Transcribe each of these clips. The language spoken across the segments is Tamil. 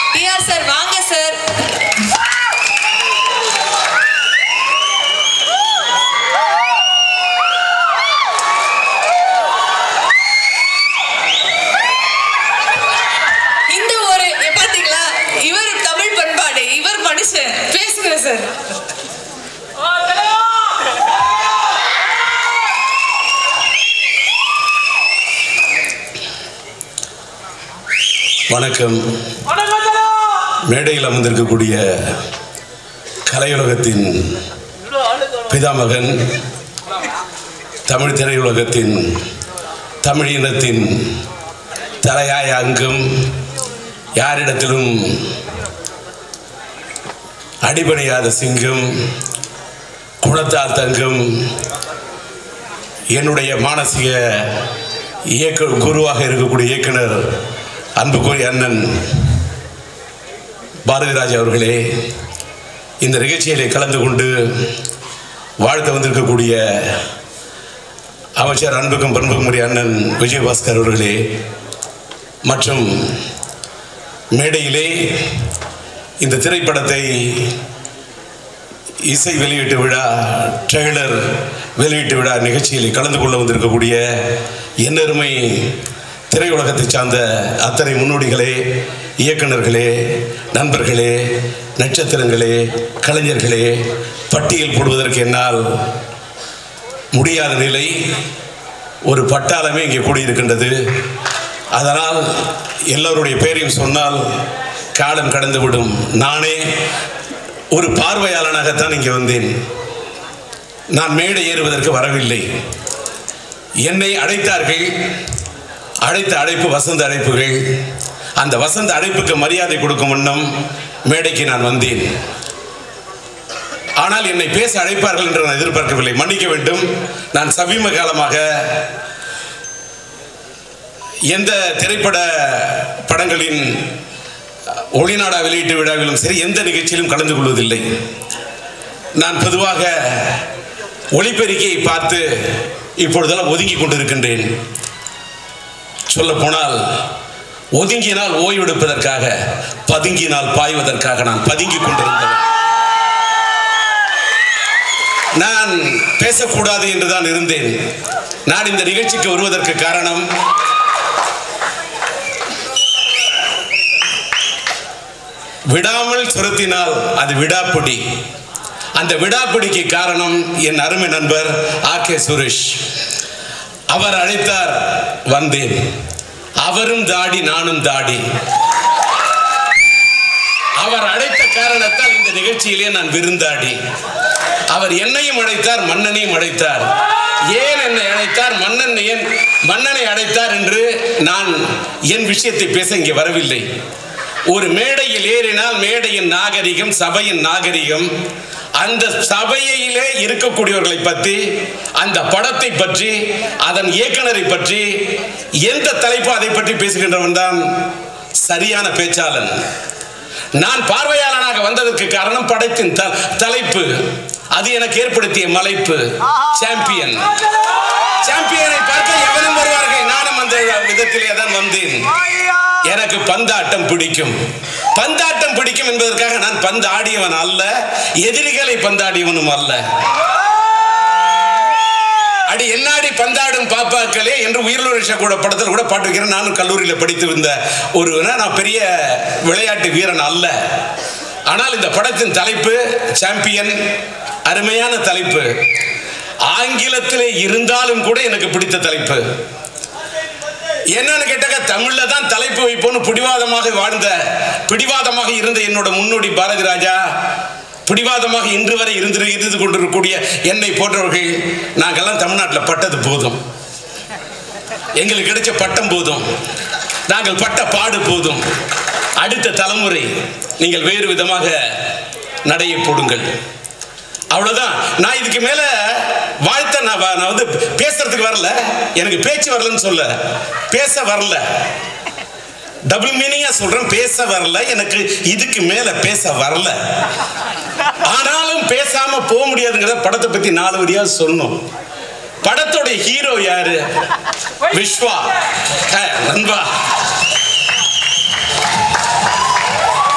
டிஆர் சார் வாங்க சார் இந்த ஒரு பாத்தீங்களா இவர் தமிழ் பண்பாடு இவர் மனுஷன் பேசுங்க சார் வணக்கம் மேடையில் அமர்ந்திருக்கக்கூடிய கலையுலகத்தின் பிதாமகன் தமிழ் திரையுலகத்தின் தமிழ் இனத்தின் தலையாய அங்கம் யாரிடத்திலும் அடிபணியாத சிங்கம் குளத்தால் தங்கம் என்னுடைய மானசீக இயக்க குருவாக இருக்கக்கூடிய இயக்குனர் அன்புக்குரிய அண்ணன் பாரதிராஜ் அவர்களே இந்த நிகழ்ச்சியிலே கலந்து கொண்டு வாழ்த்த வந்திருக்கக்கூடிய அமைச்சர் அன்புக்கும் பண்புக்கும் உரிய அண்ணன் விஜயபாஸ்கர் அவர்களே மற்றும் மேடையிலே இந்த திரைப்படத்தை இசை வெளியீட்டு விழா ட்ரெய்லர் வெளியீட்டு விழா நிகழ்ச்சியில் கலந்து கொள்ள வந்திருக்கக்கூடிய என்னருமை திரையுலகத்தை சார்ந்த அத்தனை முன்னோடிகளே இயக்குனர்களே நண்பர்களே நட்சத்திரங்களே கலைஞர்களே பட்டியல் போடுவதற்கு என்னால் முடியாத நிலை ஒரு பட்டாளமே இங்கே கூடியிருக்கின்றது அதனால் எல்லோருடைய பெயரையும் சொன்னால் காலம் கடந்துவிடும் நானே ஒரு பார்வையாளனாகத்தான் இங்கே வந்தேன் நான் மேடை ஏறுவதற்கு வரவில்லை என்னை அழைத்தார்கள் அழைத்த அழைப்பு வசந்த அழைப்புகள் அந்த வசந்த அழைப்புக்கு மரியாதை கொடுக்கும் வண்ணம் மேடைக்கு நான் வந்தேன் ஆனால் என்னை பேச அழைப்பார்கள் என்று நான் எதிர்பார்க்கவில்லை மன்னிக்க வேண்டும் நான் சமீப காலமாக எந்த திரைப்பட படங்களின் ஒளிநாடா வெளியீட்டு விழாவிலும் சரி எந்த நிகழ்ச்சியிலும் கலந்து கொள்வதில்லை நான் பொதுவாக ஒளிப்பெருக்கியை பார்த்து இப்பொழுதெல்லாம் ஒதுங்கி கொண்டிருக்கின்றேன் சொல்ல போனால் ஒதுங்கினால் ஓய்வெடுப்பதற்காக பதுங்கினால் பாய்வதற்காக நான் பதுங்கி கொண்டிருந்தேன் நான் பேசக்கூடாது என்றுதான் இருந்தேன் நான் இந்த நிகழ்ச்சிக்கு வருவதற்கு காரணம் விடாமல் சுரத்தினால் அது விடாப்பிடி அந்த விடாப்பிடிக்கு காரணம் என் அருமை நண்பர் ஆ கே சுரேஷ் அவர் அழைத்தார் வந்தேன் அவரும் தாடி நானும் தாடி அவர் அழைத்த காரணத்தால் இந்த நிகழ்ச்சியிலே நான் விருந்தாடி அவர் என்னையும் அழைத்தார் மன்னனையும் அழைத்தார் ஏன் என்னை அழைத்தார் மன்னன் ஏன் மன்னனை அழைத்தார் என்று நான் என் விஷயத்தை பேச இங்கே வரவில்லை ஒரு மேடையில் ஏறினால் மேடையின் நாகரிகம் சபையின் நாகரிகம் அந்த சபையிலே இருக்கக்கூடியவர்களை பற்றி அந்த படத்தை பற்றி அதன் இயக்குனரை பற்றி எந்த தலைப்பு அதை பற்றி பேசுகின்றவன் தான் சரியான பேச்சாளன் நான் பார்வையாளனாக வந்ததற்கு காரணம் படத்தின் த- தலைப்பு அது எனக்கு ஏற்படுத்திய மலைப்பு சாம்பியன் சாம்பியனை பார்க்க எவனும் வருவார்கள் நானும் அந்த விதத்திலே தான் வந்தேன் எனக்கு பந்தாட்டம் பிடிக்கும் பந்தாட்டம் பிடிக்கும் என்பதற்காக நான் பந்து ஆடியவன் அல்ல எதிரிகளை பந்தாடியவனும் அல்ல அடி என்னாடி பந்தாடும் பாப்பாக்களே என்று உயிரிழச்ச கூட படத்தில் கூட பாட்டு வைக்கிறேன் நானும் கல்லூரியில் படித்து வந்த ஒரு நான் பெரிய விளையாட்டு வீரன் அல்ல ஆனால் இந்த படத்தின் தலைப்பு சாம்பியன் அருமையான தலைப்பு ஆங்கிலத்திலே இருந்தாலும் கூட எனக்கு பிடித்த தலைப்பு என்னன்னு கேட்டாக்க தமிழ்ல தான் தலைப்பு வைப்போன்னு பிடிவாதமாக வாழ்ந்த பிடிவாதமாக இருந்த என்னோட முன்னோடி பாரதி ராஜா பிடிவாதமாக இன்று வரை இருந்து இருந்து கொண்டிருக்கக்கூடிய என்னை போன்றவர்கள் நாங்கெல்லாம் தமிழ்நாட்டில் பட்டது போதும் எங்களுக்கு கிடைச்ச பட்டம் போதும் நாங்கள் பட்ட பாடு போதும் அடுத்த தலைமுறை நீங்கள் வேறு விதமாக நடைய போடுங்கள் அவ்வளவுதான் நான் இதுக்கு மேல வாழ்த்த நான் வ- நான் வந்து பேசுறதுக்கு வரல எனக்கு பேச்சு வரலன்னு சொல்ல பேச வரல டபுள் மீனிங்கா சொல்றேன் பேச வரல எனக்கு இதுக்கு மேல பேச வரல ஆனாலும் பேசாம போக முடியாதுங்கிறத படத்தை பத்தி நாலு வரியா சொன்னோம் படத்தோட ஹீரோ யாரு விஸ்வா அஹ், நண்பா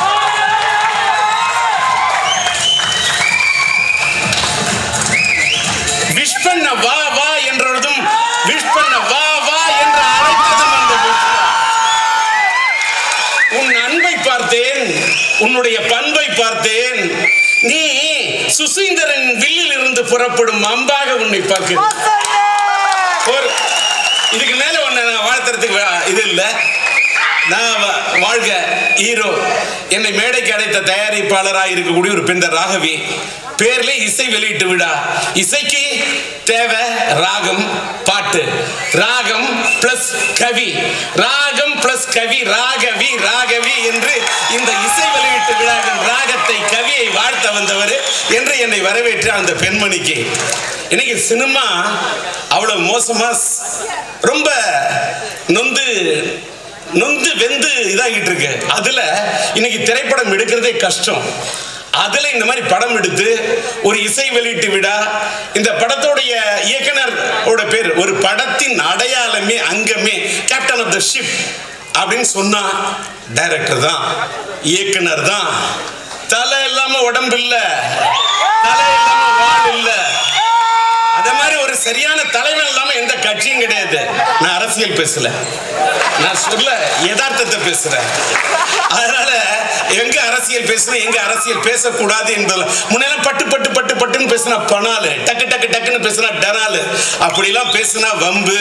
பார்த்தேன் உன்னுடைய பண்பை பார்த்தேன் நீ சுசீந்திரன் வில்லில் இருந்து புறப்படும் அம்பாக உன்னை பார்க்கிறேன் ஒரு இதுக்கு மேல ஒண்ணு நான் வாழ்த்துறதுக்கு வே- இது இல்லை நான் வா- வாழ்க ஹீரோ என்னை மேடைக்கு அடைத்த தயாரிப்பாளராக இருக்கக்கூடிய ஒரு பெண் ராகவி பேர்ல இசை வெளியீட்டு விழா இசைக்கு தேவை ராகம் பாட்டு ராகம் பிளஸ் கவி ராகம் பிளஸ் கவி ராகவி ராகவி என்று இந்த இசை வெளியீட்டு விழாவின் ராகத்தை கவியை வாழ்த்த வந்தவர் என்று என்னை வரவேற்ற அந்த பெண்மணிக்கு இன்னைக்கு சினிமா அவ்வளவு மோசமா ஸ்- ரொம்ப நொந்து நொந்து வெந்து இதாகிட்டு இருக்கு அதுல இன்னைக்கு திரைப்படம் எடுக்கிறதே கஷ்டம் அதுல இந்த மாதிரி படம் எடுத்து ஒரு இசை வெளியீட்டு விழா இந்த படத்தோடைய இயக்குனர் ஓட பேர் ஒரு படத்தின் அடையாளமே அங்கமே கேப்டன் ஆஃப் த ஷிப் அப்படின்னு சொன்னா டைரக்டர் தான் இயக்குனர் தான் தலை இல்லாம உடம்பு இல்ல தலை இல்லாம வால் இல்ல அதே மாதிரி ஒரு சரியான தலைவன் இல்லாம எந்த கட்சியும் கிடையாது நான் அரசியல் பேசல நான் சொல்ல யதார்த்தத்தை பேசுறேன் அதனால எங்க அரசியல் பேசுறேன் எங்க அரசியல் பேசக்கூடாது என்பதில் முன்னெல்லாம் பட்டு பட்டு பட்டு பட்டுன்னு பேசினா பணாலு டக்கு டக்கு டக்குன்னு பேசினா டனாலு அப்படிலாம் பேசினா வம்பு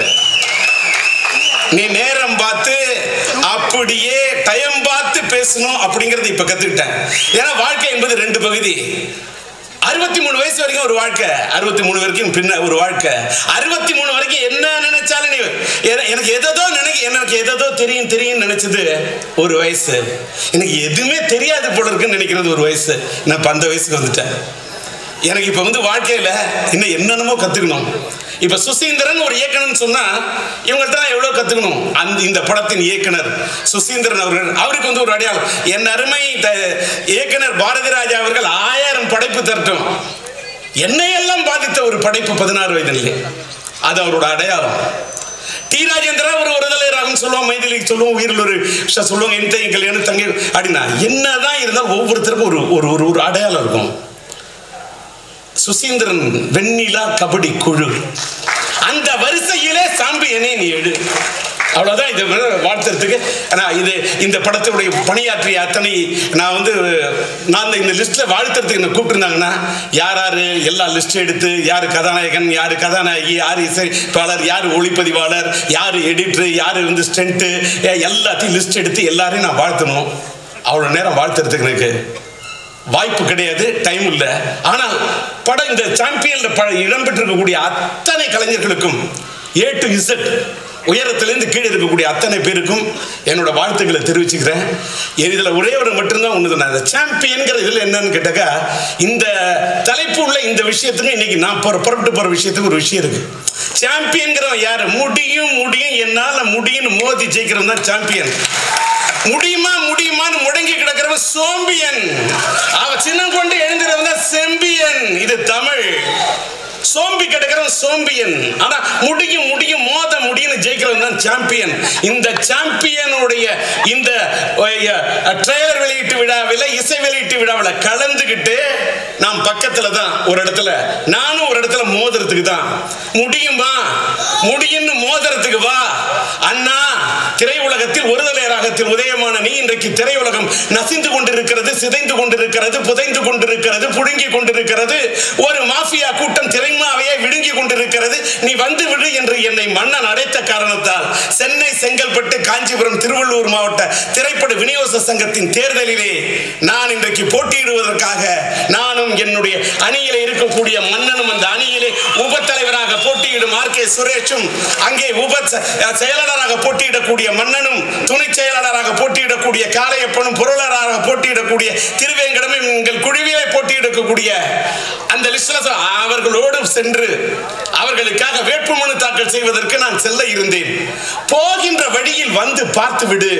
நீ நேரம் பார்த்து அப்படியே டைம் பார்த்து பேசணும் அப்படிங்கறது இப்ப கத்துக்கிட்டேன் ஏன்னா வாழ்க்கை என்பது ரெண்டு பகுதி அறுபத்தி மூணு வயசு வரைக்கும் ஒரு வாழ்க்கை அறுபத்தி மூணு வரைக்கும் பின்ன ஒரு வாழ்க்கை அறுபத்தி மூணு வரைக்கும் என்ன நினைச்சாலும் நீ என- எனக்கு எதோ நினைக்க எனக்கு எதோ தெரியும் தெரியும் நினைச்சது ஒரு வயசு எனக்கு எதுவுமே தெரியாது போல இருக்குன்னு நினைக்கிறது ஒரு வயசு நான் இப்ப அந்த வயசுக்கு வந்துட்டேன் எனக்கு இப்ப வந்து வாழ்க்கையில இன்னும் என்னென்னமோ கத்துக்கணும் இப்ப சுசீந்திரன் ஒரு இயக்குனர் சொன்னா இவங்கள்ட்ட நான் எவ்வளவு கத்துக்கணும் அந்த இந்த படத்தின் இயக்குனர் சுசீந்திரன் அவர்கள் அவருக்கு வந்து ஒரு அடையாளம் என் அருமை த- இயக்குனர் பாரதி ராஜா அவர்கள் ஆயிரம் படைப்பு தரட்டும் என்னையெல்லாம் பாதித்த ஒரு படைப்பு பதினாறு வயதிலே அது அவரோட அடையாளம் டி ராஜேந்திரா ஒரு ஒருதலை ராகம் சொல்லுவோம் மைதிலிக்கு சொல்லுவோம் உயிரில் ஒரு விஷயம் சொல்லுவாங்க என் தையும் கல்யாணம் தங்கை அப்படின்னா என்னதான் இருந்தாலும் ஒவ்வொருத்தருக்கும் ஒரு ஒரு ஒரு ஒரு அடையாளம் இருக்கும் சுசீந்திரன் வெண்ணிலா கபடி குழு அந்த வரிசையிலே சாம்பியனே நீ எடு அவ்வளவுதான் இது வாழ்த்துறதுக்கு நான் இது இந்த படத்துடைய பணியாற்றிய அத்தனை நான் வந்து நான் இந்த- இந்த லிஸ்ட்ல வாழ்த்துறதுக்கு என்ன கூப்பிட்டுருந்தாங்கன்னா யார் யாரு எல்லா லிஸ்ட் எடுத்து யார் கதாநாயகன் யார் கதாநாயகி யார் இசைப்பாளர் யார் ஒளிப்பதிவாளர் யார் எடிட்டர் யார் வந்து ஸ்டென்ட்டு எல்லாத்தையும் லிஸ்ட் எடுத்து எல்லாரையும் நான் வாழ்த்தணும் அவ்வளோ நேரம் வாழ்த்துறதுக்கு எனக்கு வாய்ப்பு கிடையாது டைம் இல்லை ஆனால் படம் இந்த சாம்பியன்ல ப இடம்பெற்றிருக்கக்கூடிய அத்தனை கலைஞர்களுக்கும் ஏ டு இசட் உயரத்திலிருந்து கீழே இருக்கக்கூடிய அத்தனை பேருக்கும் என்னோட வாழ்த்துக்களை தெரிவிச்சுக்கிறேன் இதில் ஒரே ஒரு மட்டும்தான் ஒன்று நான் சாம்பியன்கிற இதில் என்னன்னு கேட்டாக்கா இந்த தலைப்பு உள்ள இந்த விஷயத்துக்கு இன்னைக்கு நான் போற புறப்பட்டு போகிற விஷயத்துக்கு ஒரு விஷயம் இருக்கு சாம்பியன்கிறவன் யாரு முடியும் முடியும் என்னால் முடியும்னு மோதி ஜெயிக்கிறவன் தான் சாம்பியன் முடியுமா முடியுமான்னு முடங்கி கிடக்கிறவன் சோம்பியன் அவன் சின்னம் கொண்டு எழுந்திரவன் தான் செம்பியன் இது தமிழ் சோம்பி கிடக்கிறவன் சோம்பியன் ஆனா முடியும் முடியும் மோத முடியும்னு ஜெயிக்கிறவன் தான் சாம்பியன் இந்த சாம்பியனுடைய இந்த ட்ரெய்லர் வெளியீட்டு விழாவில் இசை வெளியீட்டு விழாவில் கலந்துக்கிட்டு நாம் பக்கத்துல தான் ஒரு இடத்துல நானும் ஒரு இடத்துல மோதுறதுக்கு தான் முடியுமா முடியும்னு மோதுறதுக்கு வா அண்ணா திரையுலகத்தில் ஒருதலை ராகத்தில் உதயமான நீ இன்றைக்கு திரையுலகம் நசிந்து கொண்டிருக்கிறது சிதைந்து கொண்டிருக்கிறது புதைந்து கொண்டிருக்கிறது புடுங்கி கொண்டிருக்கிறது ஒரு மாஃபியா கூட்டம் திரைமாவையே விழுங்கி கொண்டிருக்கிறது நீ வந்து விடு என்று என்னை மன்னன் அடைத்த காரணத்தால் சென்னை செங்கல்பட்டு காஞ்சிபுரம் திருவள்ளூர் மாவட்ட திரைப்பட விநியோக சங்கத்தின் தேர்தலிலே நான் இன்றைக்கு போட்டியிடுவதற்காக நானும் என்னுடைய அணியிலே இருக்கக்கூடிய மன்னனும் அந்த அணியிலே உப தலைவராக போட்டியிடும் ஆர் கே சுரேஷும் அங்கே உப செ- செயலாளராக போட்டியிடக்கூடிய மன்னனும் துணை செயலாளராக போட்டியிடக்கூடிய காளையப்பனும் பொருளாளராக போட்டியிடக்கூடிய திருவேங்கடமும் எங்கள் குழுவிலே போட்டியிடக்கூடிய அந்த லிஸ்ட்ல அவர்களோடு சென்று அவர்களுக்காக வேட்புமனு தாக்கல் செய்வதற்கு நான் செல்ல இருந்தேன் போகின்ற வழியில் வந்து பார்த்து விடு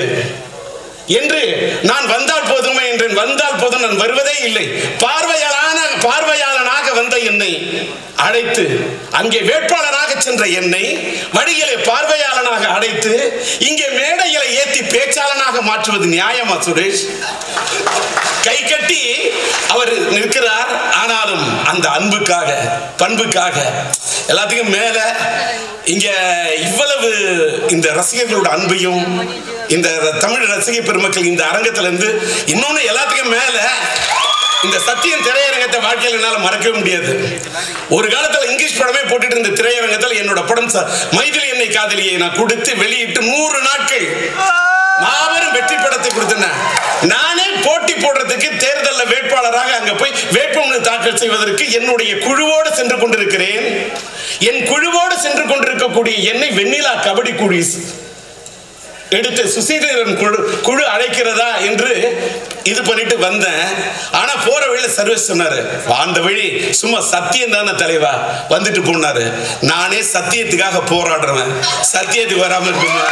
என்று நான் வந்தால் போதுமே என்றேன் வந்தால் போதும் நான் வருவதே இல்லை பார்வையாளனான பார்வையாளனாக வந்த என்னை அழைத்து அங்கே வேட்பாளராக சென்ற என்னை வழியிலே பார்வையாளனாக அழைத்து இங்கே மேடையில ஏத்தி பேச்சாளனாக மாற்றுவது நியாயமா சுரேஷ் கை கட்டி அவர் நிற்கிறார் ஆனாலும் அந்த அன்புக்காக பண்புக்காக எல்லாத்துக்கும் மேல இங்க இவ்வளவு இந்த ரசிகர்களோட அன்பையும் இந்த தமிழ் ரசிக பெருமக்கள் இந்த அரங்கத்துல இருந்து இன்னொன்னு எல்லாத்துக்கும் மேல இந்த சத்தியம் திரையரங்கத்தை வாழ்க்கையில் என்னால மறக்கவே முடியாது ஒரு காலத்துல இங்கிலீஷ் படமே போட்டுட்டு இருந்த திரையரங்கத்தில் என்னோட படம் ச- மைதிலி என்னை காதலியை நான் கொடுத்து வெளியிட்டு நூறு நாட்கள் மாபெரும் வெற்றி படத்தை கொடுத்தேன் நானே போட்டி போடுறதுக்கு தேர்தலில் வேட்பாளராக அங்க போய் வேட்புமனு தாக்கல் செய்வதற்கு என்னுடைய குழுவோடு சென்று கொண்டிருக்கிறேன் என் குழுவோடு சென்று கொண்டிருக்கக்கூடிய என்னை வெண்ணிலா கபடி குழு எடுத்து சுசீந்திரன் குழு குழு அழைக்கிறதா என்று இது பண்ணிட்டு வந்தேன் ஆனா போற வழியில சர்வீஸ் சொன்னாரு அந்த வழி சும்மா சத்தியம் தானே தலைவா வந்துட்டு போனாரு நானே சத்தியத்துக்காக போராடுறவன் சத்தியத்துக்கு வராம இருக்குமா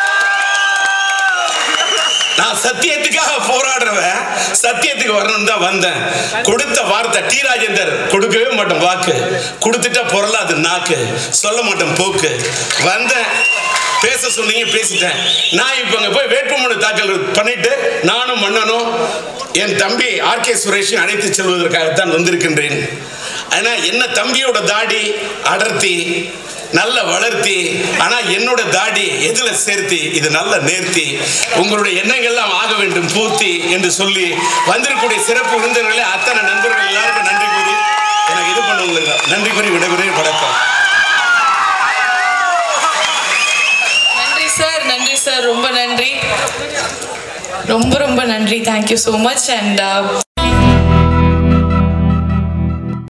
நான் சத்தியத்துக்காக போராடுறவன் சத்தியத்துக்கு வரணும் தான் வந்தேன் கொடுத்த வார்த்தை டி ராஜேந்தர் கொடுக்கவே மாட்டேன் வாக்கு கொடுத்துட்டா பொருளாது நாக்கு சொல்ல மாட்டேன் போக்கு வந்தேன் பேச சொன்னீங்க பேசிட்டேன் நான் இப்போ அங்கே போய் வேட்புமனு தாக்கல் பண்ணிட்டு நானும் மன்னனும் என் தம்பி ஆர் கே சுரேஷையும் அழைத்து செல்வதற்காகத்தான் வந்திருக்கின்றேன் ஆனா என்ன தம்பியோட தாடி அடர்த்தி நல்ல வளர்த்தி ஆனா என்னோட தாடி எதுல சேர்த்தி இது நல்ல நேர்த்தி உங்களுடைய எண்ணங்கள்லாம் ஆக வேண்டும் பூர்த்தி என்று சொல்லி வந்திருக்கக்கூடிய சிறப்பு விருந்தினர்களே அத்தனை நண்பர்கள் எல்லாருக்கும் நன்றி கூறி எனக்கு இது பண்ணுங்க நன்றி கூறி விடைபெறுகிறேன் வணக்கம் நன்றி சார் நன்றி சார் ரொம்ப நன்றி ரொம்ப ரொம்ப நன்றி தேங்க்யூ ஸோ மச் அண்ட்